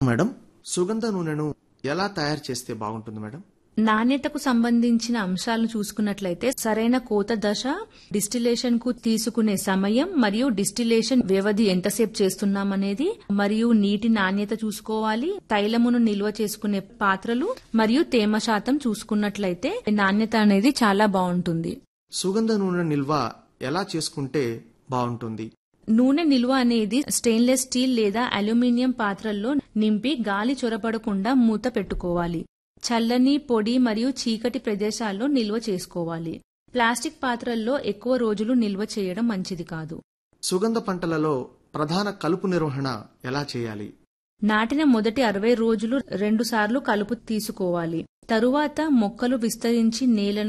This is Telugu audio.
మేడం సుగంధ నూనెను ఎలా తయారు చేస్తే బాగుంటుంది మేడం నాణ్యతకు సంబంధించిన అంశాలను చూసుకున్నట్లయితే సరైన కోత దశ డిస్టిలేషన్ కు తీసుకునే సమయం మరియు డిస్టిలేషన్ వ్యవధి ఎంతసేపు చేస్తున్నామనేది మరియు నీటి నాణ్యత చూసుకోవాలి తైలమును నిల్వ చేసుకునే పాత్రలు మరియు తేమ శాతం చూసుకున్నట్లయితే నాణ్యత అనేది చాలా బాగుంటుంది సుగంధ నూనె నిల్వ ఎలా చేసుకుంటే బాగుంటుంది నూనె నిల్వ అనేది స్టెయిన్లెస్ స్టీల్ లేదా అల్యూమినియం పాత్రల్లో నింపి గాలి చొరబడకుండా మూత పెట్టుకోవాలి చల్లని పొడి మరియు చీకటి ప్రదేశాల్లో నిల్వ చేసుకోవాలి ప్లాస్టిక్ పాత్రల్లో ఎక్కువ రోజులు నిల్వ చేయడం మంచిది కాదు సుగంధ పంటలలో ప్రధాన కలుపు నిర్వహణ ఎలా చేయాలి నాటిన మొదటి అరవై రోజులు రెండుసార్లు కలుపు తీసుకోవాలి తరువాత మొక్కలు విస్తరించి నేలను